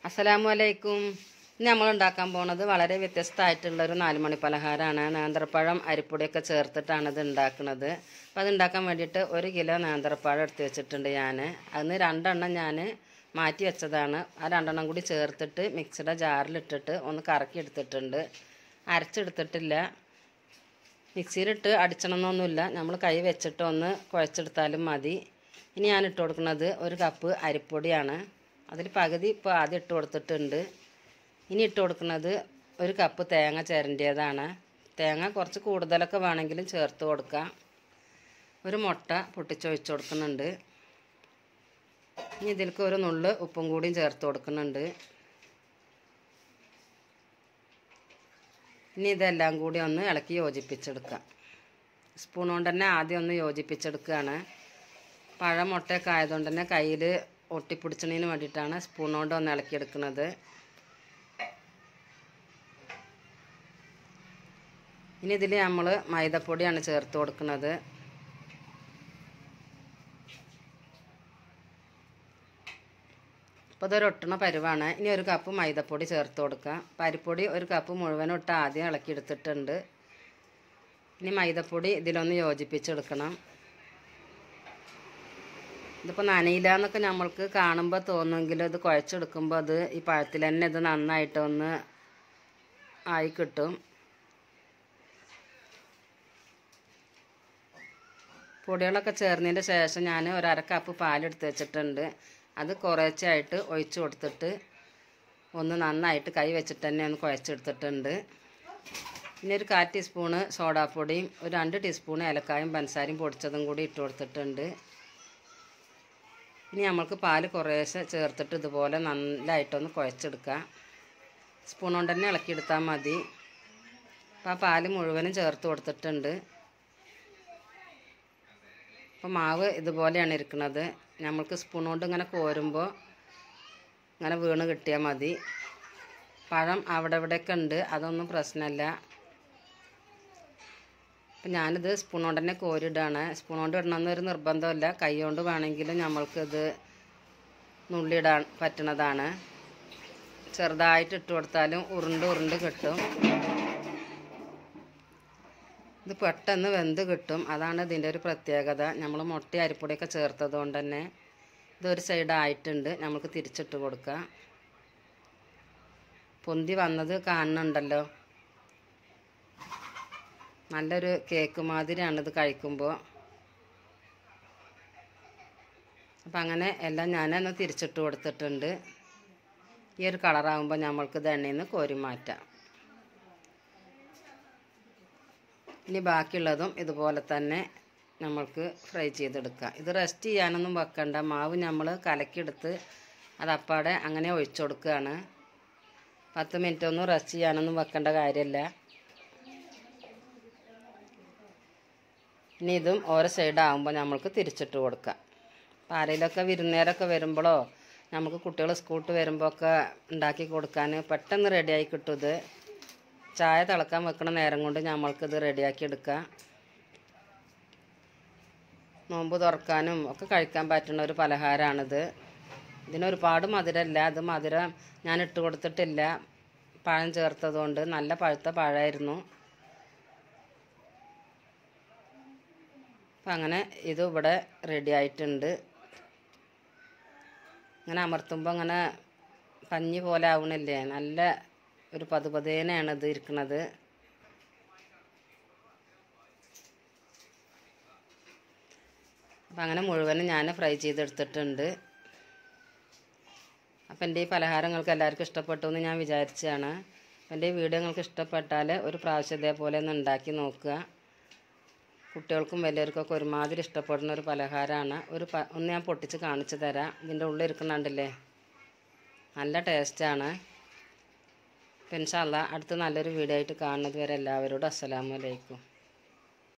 അസ്സലാമു അലൈക്കും ഇന്ന് നമ്മൾ ഉണ്ടാക്കാൻ പോണത് വളരെ വ്യത്യസ്തമായിട്ടുള്ള ഒരു നാലുമണി പലഹാരമാണ് നേന്ത്രപ്പഴം അരിപ്പൊടിയൊക്കെ ചേർത്തിട്ടാണ് ഇത് ഉണ്ടാക്കുന്നത് അപ്പോൾ അത് ഉണ്ടാക്കാൻ വേണ്ടിയിട്ട് ഒരു കിലോ നേന്ത്രപ്പഴം എടുത്ത് വെച്ചിട്ടുണ്ട് ഞാൻ അതിന് രണ്ടെണ്ണം ഞാൻ മാറ്റി വെച്ചതാണ് ആ രണ്ടെണ്ണം കൂടി ചേർത്തിട്ട് മിക്സിയുടെ ജാറിലിട്ടിട്ട് ഒന്ന് കറക്കി എടുത്തിട്ടുണ്ട് അരച്ചെടുത്തിട്ടില്ല മിക്സിയിലിട്ട് അടിച്ചണമെന്നൊന്നുമില്ല നമ്മൾ കൈ വെച്ചിട്ട് ഒന്ന് കുഴച്ചെടുത്താലും മതി ഇനി ഞാൻ ഇട്ട് കൊടുക്കുന്നത് ഒരു കപ്പ് അരിപ്പൊടിയാണ് അതിൽ പകുതി ഇപ്പോൾ ആദ്യം ഇട്ട് കൊടുത്തിട്ടുണ്ട് ഇനി ഇട്ട് കൊടുക്കുന്നത് ഒരു കപ്പ് തേങ്ങ ചിരണ്ടിയതാണ് തേങ്ങ കുറച്ച് കൂടുതലൊക്കെ വേണമെങ്കിലും ചേർത്ത് കൊടുക്കാം ഒരു മുട്ട പൊട്ടിച്ചൊഴിച്ച് കൊടുക്കുന്നുണ്ട് ഇനി ഇതിലേക്ക് ഒരു നുള്ള് ഉപ്പും കൂടിയും ചേർത്ത് കൊടുക്കുന്നുണ്ട് ഇനി ഇതെല്ലാം കൂടി ഒന്ന് ഇളക്കി യോജിപ്പിച്ചെടുക്കാം സ്പൂൺ കൊണ്ട് തന്നെ ആദ്യം ഒന്ന് യോജിപ്പിച്ചെടുക്കുകയാണ് പഴം മുട്ടയൊക്കെ ആയതുകൊണ്ട് തന്നെ കയ്യിൽ ഒട്ടിപ്പിടിച്ചതിന് വേണ്ടിയിട്ടാണ് സ്പൂൺ കൊണ്ട് ഒന്ന് ഇളക്കിയെടുക്കുന്നത് ഇനി ഇതിൽ നമ്മൾ മൈദപ്പൊടിയാണ് ചേർത്ത് കൊടുക്കുന്നത് അപ്പോൾ ഇതൊരു ഒട്ടണ പരുവാണ് ഇനി ഒരു കപ്പ് മൈദപ്പൊടി ചേർത്ത് കൊടുക്കുക പരിപ്പൊടി ഒരു കപ്പ് മുഴുവനും ഇട്ട് ആദ്യം ഇളക്കിയെടുത്തിട്ടുണ്ട് ഇനി മൈദപ്പൊടി ഇതിലൊന്ന് യോജിപ്പിച്ചെടുക്കണം ഇതിപ്പോൾ നനയില്ല എന്നൊക്കെ നമ്മൾക്ക് കാണുമ്പോൾ തോന്നുമെങ്കിലും ഇത് കുഴച്ചെടുക്കുമ്പോൾ അത് ഈ പഴത്തിൽ തന്നെ ഇത് നന്നായിട്ടൊന്ന് ആയി കിട്ടും പൊടികളൊക്കെ ചേർന്നതിൻ്റെ ശേഷം ഞാൻ ഒരു അര കപ്പ് പാലെടുത്ത് വെച്ചിട്ടുണ്ട് അത് കുറേശ്ശായിട്ട് ഒഴിച്ചു കൊടുത്തിട്ട് ഒന്ന് നന്നായിട്ട് കൈ വെച്ചിട്ട് തന്നെ ഒന്ന് കുഴച്ചെടുത്തിട്ടുണ്ട് പിന്നെ ഒരു കാൽ ടീസ്പൂണ് സോഡാപ്പൊടിയും ഒരു രണ്ട് ടീസ്പൂൺ ഏലക്കായും പഞ്ചസാരയും പൊടിച്ചതും കൂടി ഇട്ട് കൊടുത്തിട്ടുണ്ട് ഇനി നമ്മൾക്ക് പാല് കുറേശ്ശെ ചേർത്തിട്ട് ഇതുപോലെ നല്ലതായിട്ടൊന്ന് കുഴച്ചെടുക്കാം സ്പൂൺ കൊണ്ട് തന്നെ ഇളക്കിയെടുത്താൽ മതി അപ്പോൾ ആ പാല് മുഴുവനും ചേർത്ത് കൊടുത്തിട്ടുണ്ട് അപ്പോൾ മാവ് ഇതുപോലെയാണ് ഇരിക്കുന്നത് നമ്മൾക്ക് സ്പൂൺ കൊണ്ട് ഇങ്ങനെ കോരുമ്പോൾ ഇങ്ങനെ വീണ് കിട്ടിയാൽ മതി പഴം അവിടെ ഇവിടെയൊക്കെ ഉണ്ട് അതൊന്നും പ്രശ്നമല്ല അപ്പം ഞാനിത് സ്പൂൺ കൊണ്ട് തന്നെ കോരിയിടാണ് സ്പൂൺ കൊണ്ട് ഇടണമെന്നൊരു നിർബന്ധമില്ല കൈ കൊണ്ട് വേണമെങ്കിലും നമ്മൾക്കിത് നുള്ളിയിടാൻ പറ്റണതാണ് ചെറുതായിട്ട് ഇട്ട് കൊടുത്താലും ഉരുണ്ട് ഉരുണ്ട് കിട്ടും ഇത് പെട്ടെന്ന് വെന്ത് കിട്ടും അതാണ് ഇതിൻ്റെ ഒരു പ്രത്യേകത നമ്മൾ മുട്ട അരിപ്പൊടിയൊക്കെ ചേർത്തത് കൊണ്ട് തന്നെ ഇതൊരു സൈഡായിട്ടുണ്ട് നമുക്ക് തിരിച്ചിട്ട് കൊടുക്കാം പൊന്തി വന്നത് കാണുന്നുണ്ടല്ലോ നല്ലൊരു കേക്ക് മാതിരിയാണ് ഇത് കഴിക്കുമ്പോൾ അപ്പം അങ്ങനെ എല്ലാം ഞാനൊന്ന് തിരിച്ചിട്ട് കൊടുത്തിട്ടുണ്ട് ഈ ഒരു കളറാകുമ്പോൾ നമ്മൾക്ക് ഇത് എണ്ണയിൽ നിന്ന് കോരി മാറ്റാം ഇനി ബാക്കിയുള്ളതും ഇതുപോലെ തന്നെ നമ്മൾക്ക് ഫ്രൈ ചെയ്തെടുക്കാം ഇത് റെസ്റ്റ് ചെയ്യാനൊന്നും വെക്കണ്ട മാവ് നമ്മൾ കലക്കിയെടുത്ത് അത് അപ്പാടെ അങ്ങനെ ഒഴിച്ചു കൊടുക്കുകയാണ് പത്ത് മിനിറ്റ് ഒന്നും റെസ്റ്റ് ചെയ്യാനൊന്നും വെക്കേണ്ട കാര്യമില്ല ഇനി ഇതും ഓരോ സൈഡാകുമ്പോൾ നമ്മൾക്ക് തിരിച്ചിട്ട് കൊടുക്കാം അപ്പോൾ ആരെങ്കിലുമൊക്കെ വിരുന്നേരമൊക്കെ വരുമ്പോഴോ നമുക്ക് കുട്ടികൾ സ്കൂളിട്ട് വരുമ്പോൾ ഒക്കെ ഉണ്ടാക്കി കൊടുക്കാൻ പെട്ടെന്ന് റെഡിയായി കിട്ടും ഇത് ചായ തിളക്കാൻ വെക്കണ നേരം കൊണ്ട് നമ്മൾക്കിത് റെഡിയാക്കി എടുക്കാം നോമ്പ് തുറക്കാനും ഒക്കെ കഴിക്കാൻ പറ്റുന്ന ഒരു പലഹാരമാണിത് ഇതിനൊരുപാട് മധുരമല്ല അത് മധുരം ഞാൻ ഇട്ട് കൊടുത്തിട്ടില്ല പഴം ചേർത്തതുകൊണ്ട് നല്ല പഴുത്ത പഴമായിരുന്നു അപ്പം അങ്ങനെ ഇത് ഇവിടെ റെഡി ആയിട്ടുണ്ട് ഇങ്ങനെ അമർത്തുമ്പോൾ അങ്ങനെ പഞ്ഞി പോലെ ആവണില്ലേ നല്ല ഒരു പതുപതേനാണ് ഇത് ഇരിക്കുന്നത് അപ്പം അങ്ങനെ മുഴുവനും ഞാൻ ഫ്രൈ ചെയ്തെടുത്തിട്ടുണ്ട് അപ്പം എൻ്റെ ഈ പലഹാരങ്ങൾക്ക് എല്ലാവർക്കും ഇഷ്ടപ്പെട്ടു എന്ന് ഞാൻ വിചാരിച്ചതാണ് എൻ്റെ ഈ വീഡിയോ നിങ്ങൾക്ക് ഇഷ്ടപ്പെട്ടാൽ ഒരു പ്രാവശ്യം ഇതേപോലെ ഒന്ന് ഉണ്ടാക്കി നോക്കുക കുട്ടികൾക്കും വലിയവർക്കൊക്കെ ഒരുമാതിരി ഇഷ്ടപ്പെടുന്ന ഒരു പലഹാരമാണ് ഒരു പ ഒന്ന് ഞാൻ പൊട്ടിച്ച് കാണിച്ചു തരാം ഇതിൻ്റെ ഉള്ളിൽ ഇരിക്കുന്നുണ്ടല്ലേ നല്ല ടേസ്റ്റാണ് അപ്പം ഇൻഷാല്ല അടുത്ത നല്ലൊരു വീഡിയോ ആയിട്ട് കാണുന്നത് വരെ എല്ലാവരോടും അസ്സലാമു അലൈക്കും